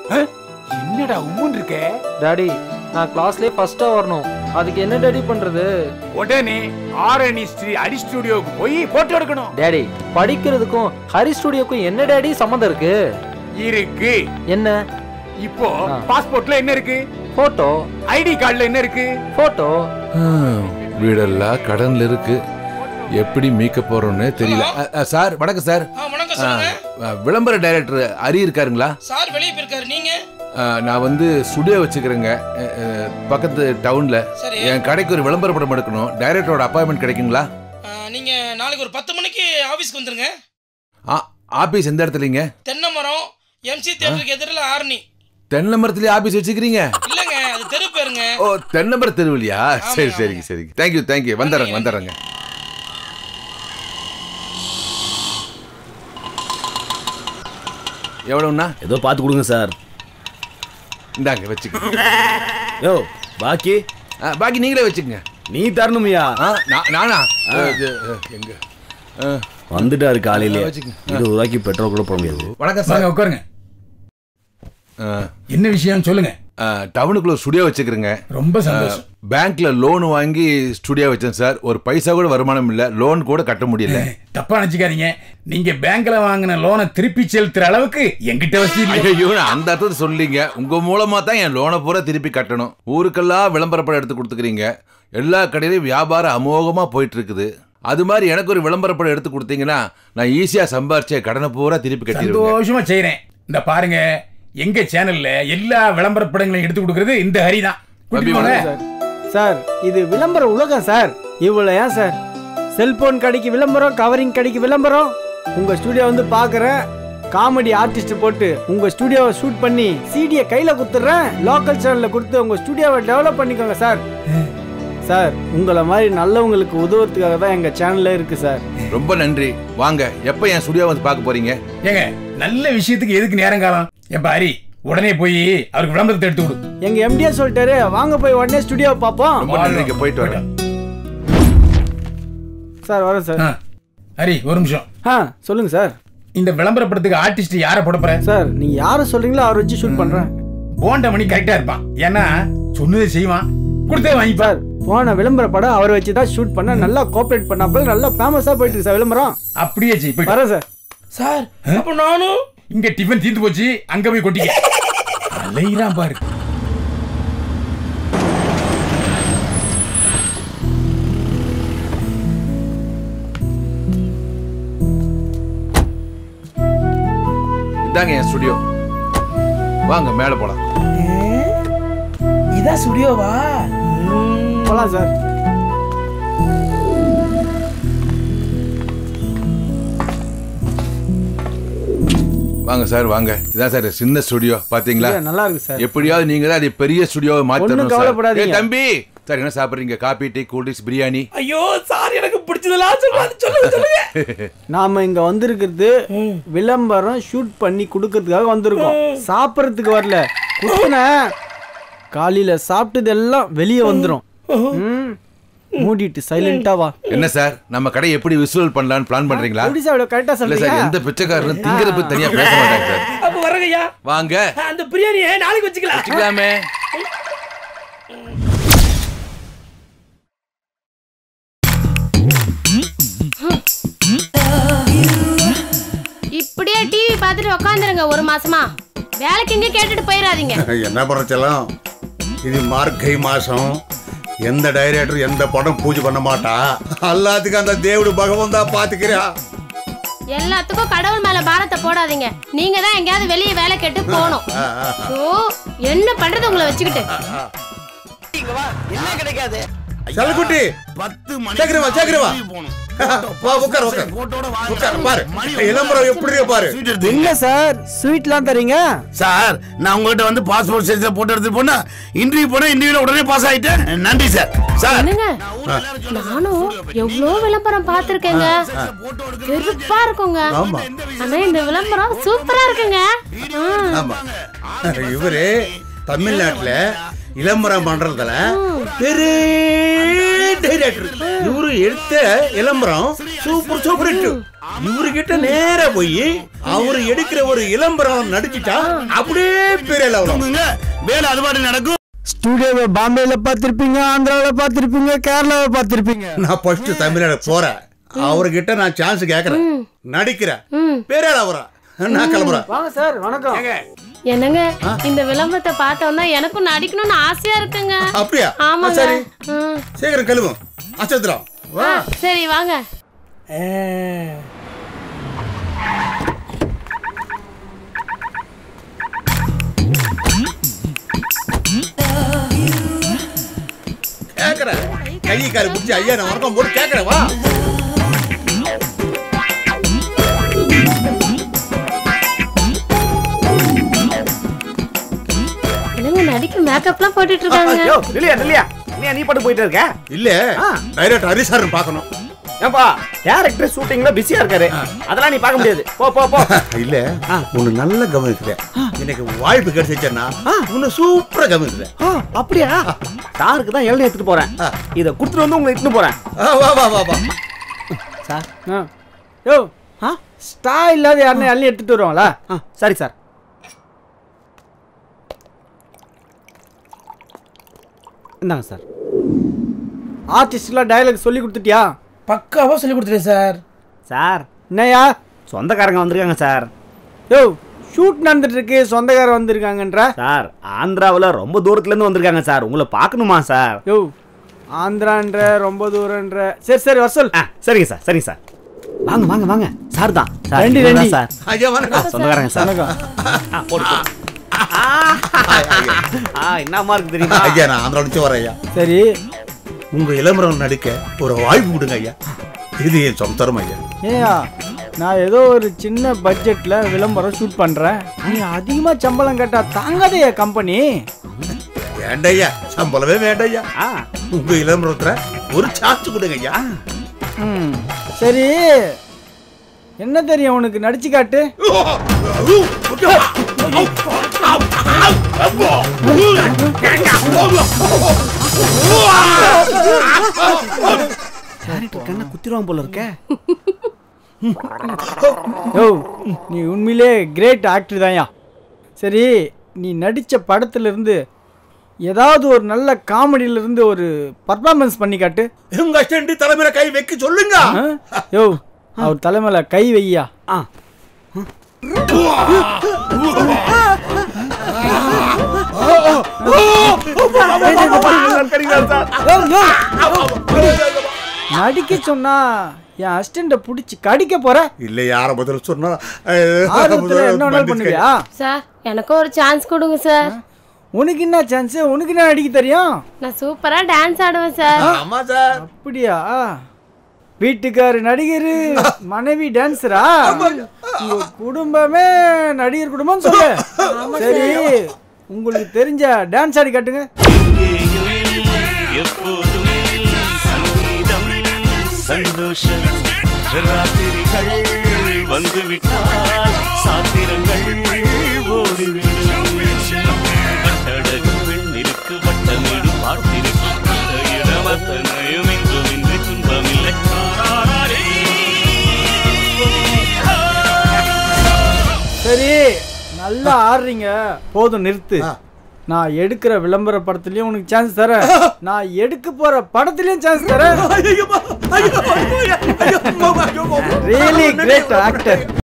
என்னடா உம்முன் இருக்க டாடி நான் கிளாஸ்லயே ஃபர்ஸ்டா வரணும் அதுக்கு என்ன டாடி பண்றது உடனே ஆரணி ஸ்ரீ அடி ஸ்டுடியோவுக்கு போய் போட்டோ எடுக்கணும் டாடி படிக்கிறதுக்கும் ஹரி ஸ்டுடியோக்கும் என்ன டாடி சம்மந்தம் இருக்கு இருக்கு என்ன இப்போ ஆ. பாஸ்போர்ட்ல என்ன இருக்கு போட்டோ ஐடி கார்டுல என்ன இருக்கு போட்டோ ஹம், வீடெல்லாம் கடன்ல இருக்கு எப்படி மீட்க போறோம்னு தெரியல அ, அ, சார் வணக்கம் சார் ஆ வணக்கம் ஆ, சொல்லுங்க அ, விளம்பர டைரக்டர் அரி இருக்காருங்களா சார் வெளியே போயிருக்காரு நீங்க ஆ, நான் வந்து ஸ்டுடியோ வச்சுக்கிறேங்க அ, அ, பக்கத்து டவுன்ல சரி என் கடைக்கு ஒரு விளம்பர படம் எடுக்கணும் டைரக்டரோட அப்பாயின்மெண்ட் கிடைக்குங்களா ஆ, நீங்க நாளைக்கு ஒரு பத்து மணிக்கு ஆபீஸ்க்கு வந்துருங்க ஆ, ஆபீஸ் எந்த இடத்துலங்க தென்னை மரம் எம்சி தியேட்டருக்கு எதிரில் ஆரணி தென்னை மரத்துலயே ஆபீஸ் வச்சுக்கிறீங்க இல்லங்க அது தெரு பேருங்க ஓ தென்னமர தெருவிலையா சரி ஆமாங்க, சரிங்க சரிங்க தேங்க்யூ தேங்க்யூ வந்துடுறேங்க வந்துடுறேங்க எவ்வளோண்ணா ஏதோ பார்த்து கொடுங்க சார் இந்தாங்க வச்சுக்கோங்க யோ பாக்கி ஆ, பாக்கி நீங்களே வச்சுக்கோங்க நீ தரணுமியா ஆ நான் நானா இது, அஹ், எங்க ஆ, வந்துட்டாரு காலையில வச்சுக்கங்க. இருபது ரூபாய்க்கு பெட்ரோல் கூட போட முடியாது வணக்கம் சார் வாங்க உட்காருங்க ஆ, என்ன விஷயம் சொல்லுங்க ஆ, டவுனுக்குள்ள ஒரு ஸ்டுடியோ வச்சுக்கிறேங்க ரொம்ப சந்தோஷம் பேங்க்ல லோன் வாங்கி ஸ்டுடியோ வச்சேன் சார் ஒரு பைசா கூட வருமானம் இல்ல லோன் கூட கட்ட முடியல தப்பா நினைச்சுக்காதீங்க நீங்க பேங்க்ல வாங்கின லோனை திருப்பி செலுத்துற அளவுக்கு எங்கிட்ட வசதி இல்லை ஐயோ நான் அந்த அர்த்தத்தை சொல்லிங்க உங்க மூலமா தான் என் லோனை பூரா திருப்பி கட்டணும் ஊருக்கெல்லாம் விளம்பர படம் எடுத்து கொடுத்துக்கிறீங்க எல்லா கடையிலையும் வியாபாரம் அமோகமா போயிட்டு இருக்குது அது மாதிரி எனக்கு ஒரு விளம்பர படம் எடுத்து கொடுத்தீங்கன்னா நான் ஈஸியா சம்பாரிச்ச கடனை பூரா திருப்பி கட்டிடுவேன் சந்தோஷமா செய்றேன் இந்த பாருங்க எங்க சேனல்ல எல்லா விளம்பர படங்களையும் எடுத்து கொடுக்கறது இந்த ஹரி தான் தம்பி, சார் சார் இது விளம்பர உலகம் சார் இவ்வளோ ஏன் சார் செல்போன் கடைக்கு விளம்பரம் கவரிங் கடைக்கு விளம்பரம் உங்க ஸ்டுடியோ வந்து பார்க்குறேன் காமெடி ஆர்டிஸ்ட் போட்டு உங்க ஸ்டுடியோவை ஷூட் பண்ணி சிடியை கையில கொடுத்துட்றேன் லோக்கல் சேனல்ல கொடுத்து உங்க ஸ்டுடியோவை டெவலப் பண்ணிக்கோங்க சார் சார் உங்களை மாதிரி நல்லவங்களுக்கு உதவுறதுக்காக தான் எங்க சேனல்ல இருக்கு சார் ரொம்ப நன்றி வாங்க எப்ப என் ஸ்டுடியோ வந்து பார்க்க போறீங்க ஏங்க நல்ல விஷயத்துக்கு எதுக்கு நேரம் காலம் ஏப்பா ஹரி உடனே போய் அவருக்கு விளம்பரத்தை எடுத்து கொடு எங்க எம்டிஏ சொல்லிட்டாரு வாங்க போய் உடனே ஸ்டுடியோ பார்ப்போம் ரொம்ப நன்றிங்க போயிட்டு வரேன் சார் வரேன் சார் ஆ, ஹரி ஒரு நிமிஷம் ஆ சொல்லுங்க சார் இந்த விளம்பர படத்துக்கு ஆர்டிஸ்ட் யாரை போட போற சார் நீங்க யாரை சொல்றீங்களோ அவரை வச்சு ஷூட் பண்றேன் போண்ட மணி கரெக்டா இருப்பான் ஏன்னா சொன்னதை செய்வான் கொடுத்தே வாங்கிப்பார் சார் போன விளம்பர படம் அவரை வச்சு தான் ஷூட் பண்ண நல்லா கோஆப்ரேட் பண்ணாப்ப நல்லா ஃபேமஸா போயிட்டு இருக்கு சார் விளம்பரம் அப்படியே செய் போயிட்டு வா. வரேன் சார் சார் அப்போ நானும் இங்க டிஃபன் தீர்ந்து போச்சு அங்க போய் கொட்டிக்க அலையிறான் பாரு இதாங்க என் ஸ்டுடியோ வாங்க மேலே போலாம் இதான் ஸ்டுடியோவா போலாம் சார் வாங்க சார் வாங்க இதான் சார் சின்ன ஸ்டுடியோ பாத்தீங்களா இல்ல, நல்லா இருக்கு சார் எப்படியாவது நீங்க தான் அது பெரிய ஸ்டுடியோவை மாத்தணும் ஒண்ணும் சார் கவலைப்படாதீங்க. ஏய், தம்பி சார் என்ன சாப்பிடுறீங்க coffee tea cool drinks biryani ஐயோ சார் எனக்கு பிடிச்சதெல்லாம் சொல்லுங்க சொல்லுங்க சொல்லுங்க நாம இங்க வந்திருக்கிறது விளம்பரம் ஷூட் பண்ணி கொடுக்கறதுக்காக வந்திருக்கோம் சாப்பிடறதுக்கு வரல குத்துன காலையில சாப்பிட்டது எல்லாம் வெளியே வந்துரும் ம். மூடிட்டு சைலண்டா வா என்ன சார் நம்ம கடை எப்படி விசுவல் பண்ணலாம்னு பிளான் பண்றீங்களா எப்படி சார் இவ்வளவு கரெக்டா இல்ல சார் சொல்றீங்க எந்த பிச்சைக்காரனும் திங்கிறத பத்தி தனியா பேச மாட்டாங்க சார் அப்போ வரங்கய்யா வாங்க அந்த பிரியாணியை நாளைக்கு வச்சுக்கலாம் வச்சுக்கலாமே இப்படியே டிவி பார்த்துட்டு உட்காந்துருங்க ஒரு மாசமா வேலைக்கு எங்க கேட்டுட்டு போயிடாதீங்க என்ன பண்ணுறச்செல்லாம் இது மார்கை மாசம் எந்த டைரக்டர் எந்த படம் பூஜை பண்ண மாட்டா எல்லாத்துக்கும் அந்த தேவடு பகவான் தான் பாத்துக்கிறா எல்லாத்துக்கும் கடவுள் மேல பாரத்தை போடாதீங்க நீங்க தான் எங்கேயாவது வெளியே வேலை கேட்டு போகணும் ஓ என்ன பண்றது உங்களை வச்சுக்கிட்டு செல்லக்குட்டி பத்து சீக்கிரம் வா, சீக்கிரம் வா. வா உட்கார் உட்கார் உட்கார் பாரு இளம்பரம் எப்படி இருக்கு பாரு என்ன சார் ஸ்வீட்லாம் தரீங்க சார் நான் உங்ககிட்ட வந்து பாஸ்போர்ட் சைஸ்ல போட்டோ எடுத்து போனா இன்டர்வியூ போனா இன்டர்வியூல உடனே பாஸ் ஆயிட்டேன் நன்றி சார் சார் என்னங்க நானும் எவ்வளோ விளம்பரம் பார்த்துருக்கேங்க வெறுப்பா இருக்குங்க ஆமா ஆனா இந்த விளம்பரம் சூப்பரா இருக்குங்க ம். ஆமா இவரு தமிழ்நாட்டுல விளம்பரம் பண்றதுல பெரிய டைரக்டர் இவரு எடுத்த விளம்பரம் சூப்பர் சூப்பர் ஹிட் இவர்கிட்ட நேரா போய் அவர் எடுக்கிற ஒரு இளம்பரம் நடிச்சுட்டா அப்படியே பெரிய லெவல் வேலை அது பாட்டு நடக்கும் ஸ்டூடியோவை பாம்பேல பார்த்திருப்பீங்க ஆந்திராவில் பார்த்திருப்பீங்க கேரளாவை பார்த்திருப்பீங்க நான் ஃபர்ஸ்ட் தமிழ்நாடு போறேன் அவர்கிட்ட நான் சான்ஸ் கேக்குறேன் நடிக்கிறேன் பெரிய லெவரா நான் கிளம்புறேன் வாங்க சார் வணக்கம் என்னங்க இந்த விளம்பரத்தை பார்த்தோன்னா எனக்கும் நடிக்கணும்னு ஆசையா இருக்குங்க அப்படியா ஆமாங்க சரி ம். சீக்கிரம் கிளம்பும் அச்சத்திரம் ஆ, சரி வாங்க கேக்குறேன் கை கால் பிடிச்சி ஐயா நான் வணக்கம் போட்டு கேக்குறேன் வா என்னங்க நடிக்க மேக்கப்லாம் போட்டுட்டு இருக்காங்க யோ இல்லையா இல்லையா நீ நீ பாட்டு போயிட்டு இருக்க இல்ல டைரக்டர் ஹரி சார் பார்க்கணும் ஏப்பா டேரக்டர் ஷூட்டிங்ல பிஸியா இருக்காரு அதெல்லாம் நீ பார்க்க முடியாது போ போ போ இல்ல உன்னை நல்ல கவனிக்கிறேன் எனக்கு வாய்ப்பு கிடைச்சிச்சேன்னா உன்னை சூப்பரா கவனிக்கிறேன் ஆ, அப்படியா சாருக்கு தான் எழுதி எடுத்துட்டு போறேன் இத கொடுத்துட்டு வந்து உங்களை இட்டுன்னு போறேன் ஆ, வா வா வா வா சார் ஆ. யோ ஆ ஸ்டா இல்லாத யாருன்னு அள்ளி எடுத்துட்டு வருவாங்களா ஆ, சரி சார் இந்தாங்க சார் ஆர்டிஸ்ட்லாம் டயலாக் சொல்லி கொடுத்துட்டியா பக்காவா சொல்லி கொடுத்துட்டேன் சார் சார் என்னையா சொந்தக்காரங்க வந்திருக்காங்க சார் யோ ஷூட் நடந்துட்டு இருக்கு சொந்தக்காரர் வந்திருக்காங்கன்ற சார் ஆந்திராவில் ரொம்ப தூரத்துல இருந்து வந்திருக்காங்க சார் உங்களை பார்க்கணுமா சார் யோ ஆந்திரான்ற ரொம்ப தூரன்ற சரி சரி வசூல் ஆ சரிங்க சார் சரிங்க சார் வாங்க வாங்க வாங்க சார் தான் சார் ரெண்டு, இவங்க தான் ரெண்டு. சார் ஐயா ஆ, வணக்கம் சொந்தக்காரங்க சார் வணக்கம் ஆ, போடு, போடு. ஆ, ஆ, என்னம்மா இருக்கு தெரியுமா ஐயா நான் ஆந்திரா வச்சு வரேன் ஐயா சரி உங்க இளம்பரம் நடிக்க ஒரு வாய்ப்பு கொடுங்க ஐயா இது என் சொந்தரம் ஐயா ஏயா நான் ஏதோ ஒரு சின்ன பட்ஜெட்ல விளம்பரம் ஷூட் பண்றேன் நீ அதிகமா சம்பளம் கேட்டா தாங்காதையா கம்பெனி வேண்டையா சம்பளமே வேண்டையா ஆ, உங்க இளம்பரத்துல ஒரு சான்ஸ் கொடுங்க ஐயா ம் சரி என்ன தெரியும் உனக்கு நடிச்சு காட்டு டேரக்டர் கண்ணை குத்திடுவான் போல இருக்க யோ நீ உண்மையிலே கிரேட் ஆக்டர் தான்யா சரி நீ நடித்த படத்துலேருந்து ஏதாவது ஒரு நல்ல காமெடியில இருந்து ஒரு பர்ஃபார்மன்ஸ் பண்ணி காட்டு உங்க அஸ்டண்டி தலைமையில கை வைக்க சொல்லுங்க ஆ? யோ அவர் தலைமையில கை வையா ஆ யோ, யோ. நடிக்க சொன்னா என் அசிஸ்டண்ட புடிச்சு கடிக்க போற இல்ல யார பதில் சொன்னா ஆர்வத்துல என்ன வேணாலும் பண்ணுவியா சார் எனக்கும் ஒரு சான்ஸ் கொடுங்க சார் உனக்கு என்ன சான்ஸ் உனக்கு என்ன நடிக்க தெரியும் நான் சூப்பரா டான்ஸ் ஆடுவேன் சார் ஆமா சார் அப்படியா வீட்டுக்காரு நடிகர் மனைவி டான்ஸரா உங்க குடும்பமே நடிகர் குடும்பம் சொல்லு சரி உங்களுக்கு தெரிஞ்ச டான்ஸ் ஆடி காட்டுங்க எப்போதும் சங்கீதம் சந்தோஷம் ராத்திரிகள் வந்துவிட்டால் சாத்திரங்கள் ஓடிவிடும் கட்டழகு பெண்ணிற்கு வட்டமிடு பார்த்திருக்கு இடமத்தனையும் இங்கும் இன்று துன்பமில்லை சரி நல்லா ஆடுறீங்க போதும் நிறுத்து நான் எடுக்கிற விளம்பர படத்துலயும் உனக்கு சான்ஸ் தரேன் நான் எடுக்க போற படத்துலயும் சான்ஸ் தரேன் ரியலி கிரேட் ஆக்டர்